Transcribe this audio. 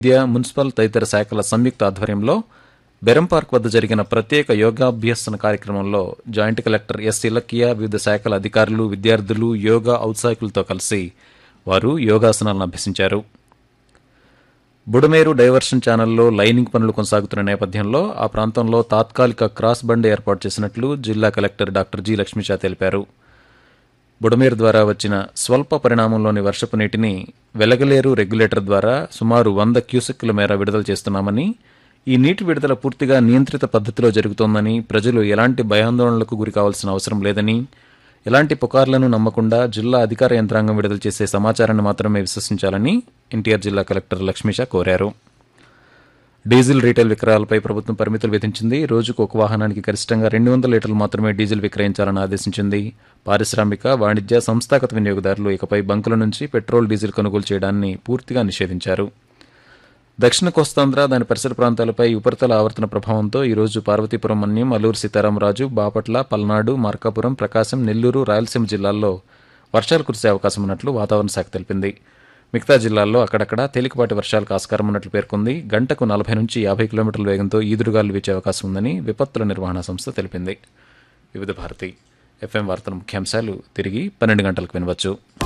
విద్య municipal తదితర శాఖల సంయుక్త ఆధ్వర్యంలో బెరం పార్క్ వద్ద జరిగిన ప్రత్యేక యోగాభ్యసన కార్యక్రమంలో జాయింట్ కలెక్టర్ ఎస్ ఇలకియా వివిధ శాఖల అధికారులు విద్యార్థులు యోగా ఔత్సాహికులతో కలిసి వారు యోగాసనాలను అభ్యసించారు బుడమేరు డైవర్షన్ ఛానల్లో లైనింగ్ పనులు కొనసాగుతున్న నేపథ్యంలో ఆ ప్రాంతంలో తాత్కాలిక క్రాస్ బండ్ ఏర్పాటు చేసినట్లు జిల్లా కలెక్టర్ డాక్టర్ జి లక్ష్మీషా తెలిపారు బుడమేరు ద్వారా వచ్చిన స్వల్ప పరిణామంలోని వర్షపు నీటిని వెలగలేరు రెగ్యులేటర్ ద్వారా సుమారు వంద క్యూసెక్కుల మేర విడుదల చేస్తున్నామని ఈ నీటి విడుదల పూర్తిగా నియంత్రిత పద్ధతిలో జరుగుతోందని ప్రజలు ఎలాంటి భయాందోళనలకు గురి కావాల్సిన అవసరం లేదని ఎలాంటి పుకార్లను నమ్మకుండా జిల్లా అధికార యంత్రాంగం విడుదల చేసే సమాచారాన్ని మాత్రమే విశ్వసించాలని ఎన్టీఆర్ జిల్లా కలెక్టర్ లక్ష్మీష కోరారు డీజిల్ రీటైల్ విక్రయాలపై ప్రభుత్వం పరిమితులు విధించింది రోజుకు ఒక వాహనానికి గరిష్టంగా రెండు వందల లీటర్లు మాత్రమే డీజిల్ విక్రయించాలని ఆదేశించింది పారిశ్రామిక వాణిజ్య సంస్థాగత వినియోగదారులు ఇకపై బంకుల నుంచి పెట్రోల్ డీజిల్ కొనుగోలు చేయడాన్ని పూర్తిగా నిషేధించారు దక్షిణ కోస్తాంధ్ర దాని పరిసర ప్రాంతాలపై ఉపరితల ఆవర్తన ప్రభావంతో ఈరోజు పార్వతీపురం మన్యం అల్లూరు సీతారామరాజు బాపట్ల పల్నాడు మార్కాపురం ప్రకాశం నెల్లూరు రాయలసీమ జిల్లాల్లో వర్షాలు కురిసే అవకాశం ఉన్నట్లు వాతావరణ శాఖ తెలిపింది మిగతా జిల్లాల్లో అక్కడక్కడ తేలికపాటి వర్షాలకు ఆస్కారం ఉన్నట్లు పేర్కొంది గంటకు నలభై నుంచి యాభై కిలోమీటర్ల వేగంతో ఈదురుగాలు వీచే అవకాశం ఉందని విపత్తుల నిర్వహణ సంస్థ తెలిపింది వివిధ భారతి ఎఫ్ఎం వార్తల ముఖ్యాంశాలు తిరిగి పన్నెండు గంటలకు వినవచ్చు